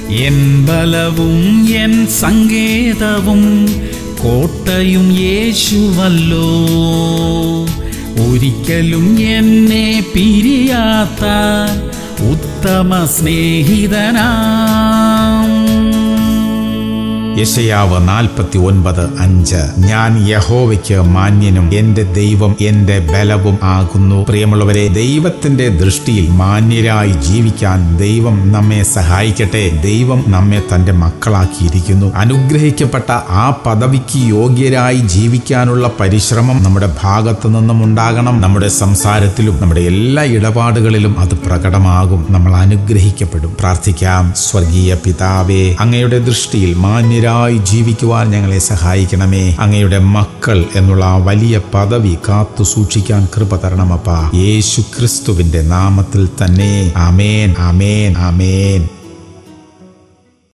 N ബലവും N സങ്കേതവും കോട്ടയും യേശുവല്ലോ ഒരിക്കലും എന്നെ പിരിയാത്ത ഉത്തമ സ്നേഹിതനാം യശയാവ് നാൽപ്പത്തി ഒൻപത് അഞ്ച് ഞാൻ യഹോവയ്ക്ക് മാന്യനും എന്റെ ദൈവം എന്റെ ബലവും ആകുന്നു പ്രിയമുള്ളവരെ ദൈവത്തിന്റെ ദൃഷ്ടിയിൽ മാന്യരായി ജീവിക്കാൻ ദൈവം നമ്മെ സഹായിക്കട്ടെ ദൈവം നമ്മെ തന്റെ മക്കളാക്കിയിരിക്കുന്നു അനുഗ്രഹിക്കപ്പെട്ട ആ പദവിക്ക് യോഗ്യരായി ജീവിക്കാനുള്ള പരിശ്രമം നമ്മുടെ ഭാഗത്തു നിന്നും ഉണ്ടാകണം നമ്മുടെ സംസാരത്തിലും നമ്മുടെ എല്ലാ ഇടപാടുകളിലും അത് പ്രകടമാകും നമ്മൾ അനുഗ്രഹിക്കപ്പെടും പ്രാർത്ഥിക്കാം സ്വർഗീയ പിതാവേ അങ്ങയുടെ ദൃഷ്ടിയിൽ മാന്യരായി ജീവിക്കുവാൻ ഞങ്ങളെ സഹായിക്കണമേ അങ്ങയുടെ മക്കൾ എന്നുള്ള ആ വലിയ പദവി കാത്തു സൂക്ഷിക്കാൻ കൃപ തരണമപ്പ യേശു ക്രിസ്തുവിന്റെ നാമത്തിൽ തന്നെ ആമേൻ ആമേൻ ആമേൻ